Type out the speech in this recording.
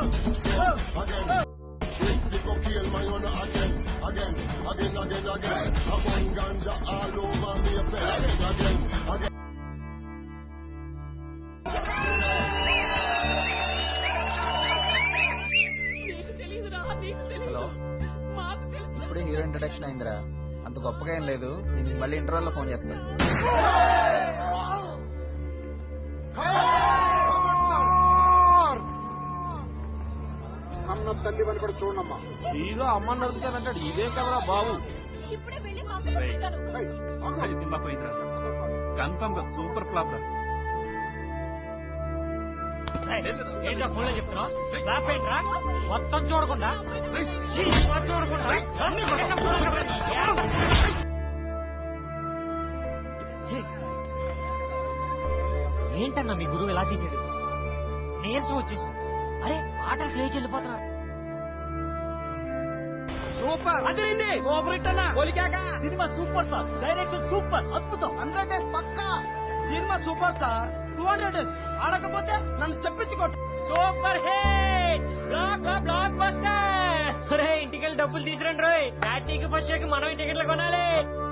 again. The cocaine marijuana again, again, again, again, again. I'm on ganja all over me, again, again, again. నీకు తెలీదురా నీకు తెలీదు hello మాకు తెలుసు ఇప్పుడే hero introduction అయిందిరా అంత గొప్పగా ఏం లేదు నేను నీకు మళ్ళీ ఇంటర్వెల్ లో ఫోన్ చేస్తాను అన్న తల్లి అని కూడా చూడమ్మా హీరో అమ్మని నడుపుతానంటాడు ఇదే కదరా బాబు ఇప్పుడే వెళ్ళి మాకు చెప్తాను సినిమా పోయిందిరా కన్ఫర్మ్ గా సూపర్ ఫ్లాప్ రా ఏంట్రా ఫోన్లో చెప్తున్నావు ఫ్లాప్ ఏంట్రా మొత్తం చూడకుండా సినిమా చూడకుండా అన్ని మొత్తం చూడకుండా. ఛీ! ఏంటన్నా మీ గురువు ఎలా తీసాడు నీరసం వచ్చేసింది అరే ఆటలు లేచి వెళ్ళిపోతున్నా సూపర్ అదిరింది సూపర్ హిట్ అన్న ఒలికాక cinema super sir direction super అద్భుతం హండ్రెడ్ డేస్ పక్కా cinema super sir two hundred days ఆడకపోతే నన్ను చెప్పించుకోండి super hit block blockbuster అరే ఇంటికెళ్ళి డబ్బులు తీసుకురండి రోయ్ మ్యాట్నీకి ఫస్ట్ షోకి మనం టికెట్లు కొనాలి